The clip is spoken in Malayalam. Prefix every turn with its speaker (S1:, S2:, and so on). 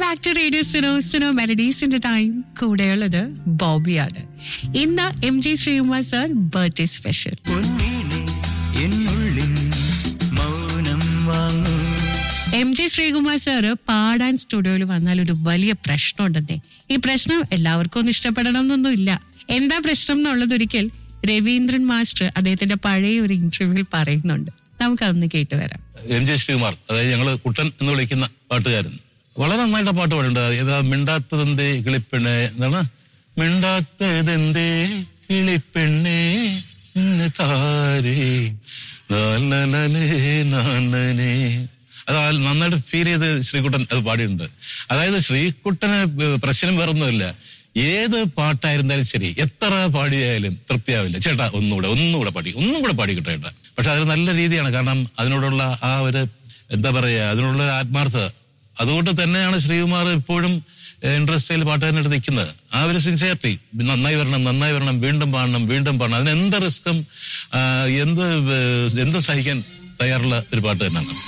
S1: ബാക്ക് ടു റേഡിയോ സിനോ സിനോ മെലഡീസിന്റെ ടൈം കൂടെയുള്ളത് ബോബിയാണ് ഇന്ന് M G Sreekumar sir birthday special
S2: പൊന്നീനെ എന്നുള്ളിൽ മൗനം വാങ്ങൂ
S1: എം ജി ശ്രീകുമാർ സാറ് പാടാൻ സ്റ്റുഡിയോയിൽ വന്നാൽ ഒരു വലിയ പ്രശ്നം ഉണ്ടെന്നേ ഈ പ്രശ്നം എല്ലാവർക്കും ഒന്നും ഇഷ്ടപ്പെടണം എന്നൊന്നും ഇല്ല എന്താ പ്രശ്നം എന്നുള്ളത് ഒരിക്കൽ രവീന്ദ്രൻ മാസ്റ്റർ അദ്ദേഹത്തിന്റെ പഴയ ഒരു ഇന്റർവ്യൂവിൽ പറയുന്നുണ്ട് നമുക്കതൊന്ന് കേട്ടു വരാം
S3: എം ജെ ശ്രീകുമാർ അതായത് ഞങ്ങള് കുട്ടൻ എന്ന് വിളിക്കുന്ന പാട്ടുകാരൻ വളരെ നന്നായിട്ട് പാട്ട് പാടുന്നുണ്ട് ഏതാ മിണ്ടാത്തതെന്തേ കിളിപ്പെണ്ണെ എന്താണ് മിണ്ടാത്തതെന്തേ കിളിപ്പെണ്ണേ ഇന്ന് താരേ നാലനേ നാനനേ അത് ആ നന്നായിട്ട് ഫീൽ ചെയ്ത് ശ്രീകുട്ടൻ അത് പാടിയിട്ടുണ്ട് അതായത് ശ്രീകുട്ടന് പ്രശ്നം വേറൊന്നുമില്ല ഏത് പാട്ടായിരുന്നാലും ശരി എത്ര പാടിയായാലും തൃപ്തിയാവില്ല ചേട്ടാ ഒന്നുകൂടെ ഒന്നുകൂടെ പാടി ഒന്നും കൂടെ പാടി കിട്ടാ ചേട്ടാ പക്ഷെ അത് നല്ല രീതിയാണ് കാരണം അതിനോടുള്ള ആ ഒരു എന്താ പറയാ അതിനുള്ള ഒരു ആത്മാർത്ഥത അതുകൊണ്ട് തന്നെയാണ് ശ്രീകുമാർ ഇപ്പോഴും ഇൻഡസ്ട്രിയിൽ പാട്ടുകാരനായിട്ട് നിൽക്കുന്നത് ആ ഒരു സിൻസിയറിറ്റി നന്നായി വരണം നന്നായി വരണം വീണ്ടും പാടണം വീണ്ടും പാടണം അതിന് എന്ത് റിസ്ക്കും എന്ത് ഏഹ്, എന്ത് സഹിക്കാൻ തയ്യാറുള്ള ഒരു പാട്ട് തന്നെയാണ്